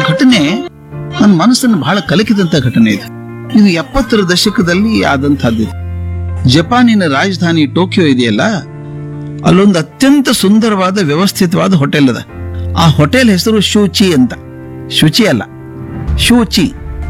ಘಟನೆ ನನ್ನ ಮನಸ್ಸನ್ನು ಬಹಳ ಕಲಕಿದಂತ ಘಟನೆ ಇದು ಇದು ಎಪ್ಪತ್ತರ ದಶಕದಲ್ಲಿ ಆದಂತಹದ್ದು ಇದು. ಜಪಾನಿನ ರಾಜಧಾನಿ ಟೋಕಿಯೋ ಇದೆಯಲ್ಲ ಅಲ್ಲೊಂದು ಅತ್ಯಂತ ಸುಂದರವಾದ ವ್ಯವಸ್ಥಿತವಾದ ಹೋಟೆಲ್ ಅದ ಆ ಹೋಟೆಲ್ ಹೆಸರು ಶೂಚಿ ಅಂತ ಶುಚಿ ಅಲ್ಲ ಶೂಚಿ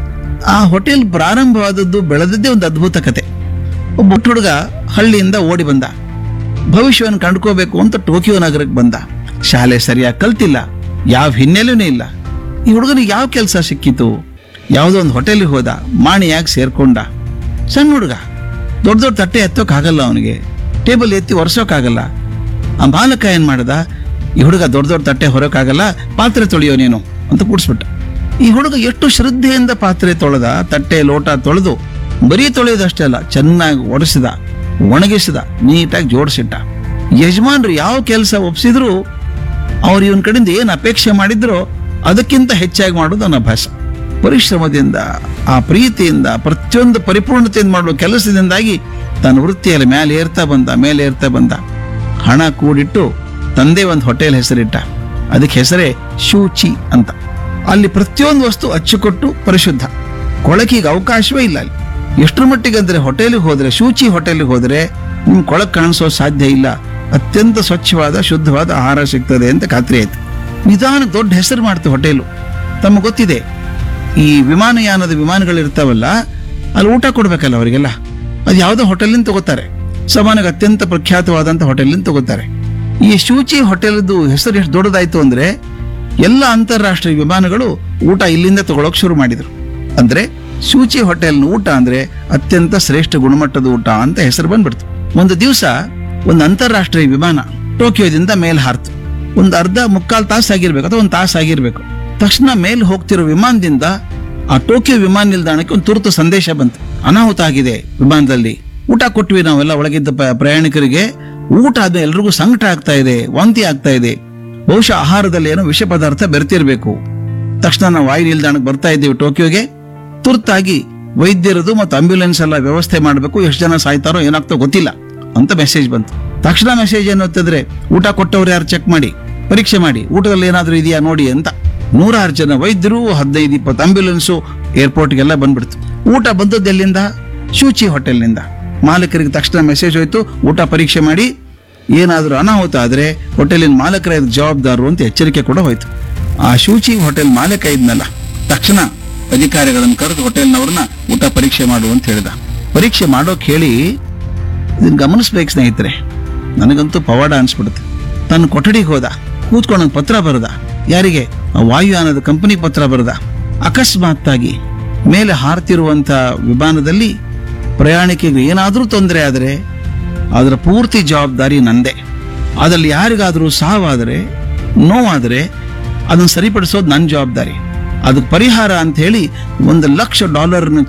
ಆ ಹೋಟೆಲ್ ಪ್ರಾರಂಭವಾದದ್ದು ಬೆಳೆದದ್ದೇ ಒಂದು ಅದ್ಭುತ ಕತೆ ಒಬ್ಬ ಪುಟ್ಟ ಹುಡುಗ ಹಳ್ಳಿಯಿಂದ ಓಡಿ ಬಂದ ಭವಿಷ್ಯವನ್ನು ಕಂಡ್ಕೋಬೇಕು ಅಂತ ಟೋಕಿಯೋ ನಗರಕ್ಕೆ ಬಂದ ಶಾಲೆ ಸರಿಯಾಗಿ ಕಲ್ತಿಲ್ಲ ಯಾವ ಹಿನ್ನೆಲೆನೂ ಇಲ್ಲ ಈ ಹುಡುಗನಿಗೆ ಯಾವ ಕೆಲಸ ಸಿಕ್ಕಿತು ಯಾವುದೋ ಒಂದು ಹೋಟೆಲಿಗೆ ಹೋದ ಮಾಣಿಯಾಗಿ ಸೇರ್ಕೊಂಡ ಸಣ್ಣ ಹುಡುಗ ದೊಡ್ಡ ದೊಡ್ಡ ತಟ್ಟೆ ಎತ್ತೋಕ್ಕಾಗಲ್ಲ ಅವನಿಗೆ ಟೇಬಲ್ ಎತ್ತಿ ಒರೆಸೋಕ್ಕಾಗಲ್ಲ ಆ ಮಾಲಕ ಏನ್ ಮಾಡ್ದ ಈ ಹುಡುಗ ದೊಡ್ಡ ದೊಡ್ಡ ತಟ್ಟೆ ಹೊರಕ್ಕಾಗಲ್ಲ ಪಾತ್ರೆ ತೊಳೆಯೋ ನೀನು ಅಂತ ಕೂಡಿಸ್ಬಿಟ್ಟ ಈ ಹುಡುಗ ಎಷ್ಟು ಶ್ರದ್ಧೆಯಿಂದ ಪಾತ್ರೆ ತೊಳೆದ ತಟ್ಟೆ ಲೋಟ ತೊಳೆದು ಬರೀ ತೊಳೆಯೋದಷ್ಟೇ ಅಲ್ಲ ಚೆನ್ನಾಗಿ ಒರೆಸಿದ ಒಣಗಿಸಿದ ನೀಟಾಗಿ ಜೋಡಿಸಿಟ್ಟ ಯಜಮಾನ್ರು ಯಾವ ಕೆಲಸ ಒಪ್ಸಿದ್ರು ಅವ್ರು ಇವನ್ ಕಡೆಯಿಂದ ಏನು ಅಪೇಕ್ಷೆ ಮಾಡಿದ್ರೋ ಅದಕ್ಕಿಂತ ಹೆಚ್ಚಾಗಿ ಮಾಡೋದು ನನ್ನ ಅಭ್ಯಾಸ ಪರಿಶ್ರಮದಿಂದ ಆ ಪ್ರೀತಿಯಿಂದ ಪ್ರತಿಯೊಂದು ಪರಿಪೂರ್ಣತೆಯಿಂದ ಮಾಡುವ ಕೆಲಸದಿಂದಾಗಿ ತನ್ನ ವೃತ್ತಿಯಲ್ಲಿ ಮೇಲೆ ಏರ್ತಾ ಬಂದ ಮೇಲೆ ಏರ್ತಾ ಬಂದ ಹಣ ಕೂಡಿಟ್ಟು ತಂದೆ ಒಂದು ಹೋಟೆಲ್ ಹೆಸರಿಟ್ಟ ಅದಕ್ಕೆ ಹೆಸರೇ ಶೂಚಿ ಅಂತ ಅಲ್ಲಿ ಪ್ರತಿಯೊಂದು ವಸ್ತು ಅಚ್ಚುಕೊಟ್ಟು ಪರಿಶುದ್ಧ ಕೊಳಕಿಗೆ ಅವಕಾಶವೇ ಇಲ್ಲ ಅಲ್ಲಿ ಎಷ್ಟರ ಮಟ್ಟಿಗೆ ಅಂದ್ರೆ ಹೋಟೆಲಿಗೆ ಹೋದ್ರೆ ಶೂಚಿ ಹೋಟೆಲ್ಗೆ ಹೋದ್ರೆ ನಿಮ್ ಕೊಳಕ್ ಕಾಣಿಸೋ ಸಾಧ್ಯ ಇಲ್ಲ ಅತ್ಯಂತ ಸ್ವಚ್ಛವಾದ ಶುದ್ಧವಾದ ಆಹಾರ ಸಿಗ್ತದೆ ಅಂತ ಖಾತ್ರಿ ಆಯ್ತು ನಿಧಾನ ದೊಡ್ಡ ಹೆಸರು ಮಾಡ್ತು ಹೋಟೆಲು ತಮಗೆ ಗೊತ್ತಿದೆ ಈ ವಿಮಾನಯಾನದ ವಿಮಾನಗಳಿರ್ತಾವಲ್ಲ ಅಲ್ಲಿ ಊಟ ಕೊಡ್ಬೇಕಲ್ಲ ಅವರಿಗೆಲ್ಲ ಅದು ಯಾವುದೋ ಹೋಟೆಲಿಂದ ತಗೋತಾರೆ ಸಮಾನಕ್ಕೆ ಅತ್ಯಂತ ಪ್ರಖ್ಯಾತವಾದಂಥ ಹೋಟೆಲಿಂದ ತಗೋತಾರೆ ಈ ಶೂಚಿ ಹೋಟೆಲ್ದು ಹೆಸರು ಎಷ್ಟು ದೊಡ್ಡದಾಯ್ತು ಅಂದ್ರೆ ಎಲ್ಲ ಅಂತಾರಾಷ್ಟ್ರೀಯ ವಿಮಾನಗಳು ಊಟ ಇಲ್ಲಿಂದ ತಗೊಳಕ್ ಶುರು ಮಾಡಿದ್ರು ಅಂದ್ರೆ ಶೂಚಿ ಹೋಟೆಲ್ನ ಊಟ ಅಂದ್ರೆ ಅತ್ಯಂತ ಶ್ರೇಷ್ಠ ಗುಣಮಟ್ಟದ ಊಟ ಅಂತ ಹೆಸರು ಬಂದ್ಬಿಡ್ತು ಒಂದು ದಿವಸ ಒಂದು ಅಂತಾರಾಷ್ಟ್ರೀಯ ವಿಮಾನ ಟೋಕಿಯೋದಿಂದ ಮೇಲ್ ಹಾರ್ತು ಒಂದು ಅರ್ಧ ಮುಕ್ಕಾಲು ತಾಸು ಆಗಿರ್ಬೇಕು ಅಥವಾ ಒಂದು ತಾಸು ಆಗಿರ್ಬೇಕು ತಕ್ಷಣ ಮೇಲ್ ಹೋಗ್ತಿರೋ ವಿಮಾನದಿಂದ ಆ ಟೋಕಿಯೋ ವಿಮಾನ ನಿಲ್ದಾಣಕ್ಕೆ ಒಂದು ತುರ್ತು ಸಂದೇಶ ಬಂತು ಅನಾಹುತ ಆಗಿದೆ ವಿಮಾನದಲ್ಲಿ ಊಟ ಕೊಟ್ವಿ ನಾವೆಲ್ಲ ಒಳಗಿದ್ದ ಪ- ಪ್ರಯಾಣಿಕರಿಗೆ ಊಟ ಆದ ಎಲ್ರಿಗೂ ಸಂಕಟ ಆಗ್ತಾ ಇದೆ ವಾಂತಿ ಆಗ್ತಾ ಇದೆ ಬಹುಶಃ ಆಹಾರದಲ್ಲಿ ಏನೋ ವಿಷ ಪದಾರ್ಥ ಬೆರ್ತಿರ್ಬೇಕು ತಕ್ಷಣ ನಾವು ವಾಯು ನಿಲ್ದಾಣಕ್ಕೆ ಬರ್ತಾ ಇದ್ದೀವಿ ಟೋಕಿಯೋಗೆ ತುರ್ತಾಗಿ ವೈದ್ಯರದು ಮತ್ತು ಆಂಬ್ಯುಲೆನ್ಸ್ ಎಲ್ಲ ವ್ಯವಸ್ಥೆ ಮಾಡಬೇಕು ಎಷ್ಟು ಜನ ಸಾಯ್ತಾರೋ ಏನಾಗ್ತೋ ಗೊತ್ತಿಲ್ಲ ಅಂತ ಮೆಸೇಜ್ ಬಂತು ತಕ್ಷಣ ಮೆಸೇಜ್ ಏನು ಅಂತಂದ್ರೆ ಊಟ ಕೊಟ್ಟವ್ರು ಯಾರು ಚೆಕ್ ಮಾಡಿ ಪರೀಕ್ಷೆ ಮಾಡಿ ಊಟದಲ್ಲಿ ಏನಾದರೂ ಇದೆಯಾ ನೋಡಿ ಅಂತ ನೂರಾರು ಜನ ವೈದ್ಯರು ಹದಿನೈದು ಇಪ್ಪತ್ತು ಆಂಬ್ಯುಲೆನ್ಸು ಏರ್ಪೋರ್ಟ್ಗೆಲ್ಲ ಬಂದ್ಬಿಡ್ತು ಊಟ ಬಂದದ್ದು ಎಲ್ಲಿಂದ ಶೂಚಿ ಹೋಟೆಲ್ನಿಂದ ಮಾಲಕರಿಗೆ ತಕ್ಷಣ ಮೆಸೇಜ್ ಹೋಯ್ತು ಊಟ ಪರೀಕ್ಷೆ ಮಾಡಿ ಏನಾದರೂ ಅನಾಹುತ ಆದರೆ ಹೋಟೆಲಿನ ಮಾಲಕರ ಇದಕ್ಕೆ ಜವಾಬ್ದಾರರು ಅಂತ ಎಚ್ಚರಿಕೆ ಕೂಡ ಹೋಯ್ತು ಆ ಶೂಚಿ ಹೋಟೆಲ್ ಮಾಲಕ ಇದ್ನಲ್ಲ ತಕ್ಷಣ ಅಧಿಕಾರಿಗಳನ್ನು ಕರೆದು ಹೋಟೆಲ್ನವ್ರನ್ನ ಊಟ ಪರೀಕ್ಷೆ ಮಾಡು ಅಂತ ಹೇಳಿದ ಪರೀಕ್ಷೆ ಮಾಡೋಕ್ ಹೇಳಿ ಇದನ್ನ ಗಮನಿಸ್ಬೇಕು ಸ್ನೇಹಿತರೆ ನನಗಂತೂ ಪವಾಡ ಅನ್ಸ್ಬಿಡುತ್ತೆ ತನ್ನ ಕೊಠಡಿಗೆ ಹೋದ ಕೂತ್ಕೊಂಡು ಒಂದ್ ಪತ್ರ ಬರೆದ ಯಾರಿಗೆ ಆ ವಾಯುಯಾನದ ಕಂಪನಿ ಪತ್ರ ಬರೆದ ಅಕಸ್ಮಾತ್ತಾಗಿ ಮೇಲೆ ಹಾರ್ತಿರುವಂತ ವಿಮಾನದಲ್ಲಿ ಪ್ರಯಾಣಿಕರಿಗೆ ಏನಾದರೂ ತೊಂದರೆ ಆದರೆ ಅದರ ಪೂರ್ತಿ ಜವಾಬ್ದಾರಿ ನಂದೇ ಅದರಲ್ಲಿ ಯಾರಿಗಾದರೂ ಸಾವಾದರೆ ನೋವಾದರೆ ಅದನ್ನು ಸರಿಪಡಿಸೋದು ನನ್ನ ಜವಾಬ್ದಾರಿ ಅದಕ್ಕೆ ಪರಿಹಾರ ಅಂತ ಹೇಳಿ ಒಂದು ಲಕ್ಷ ಡಾಲರ್ನ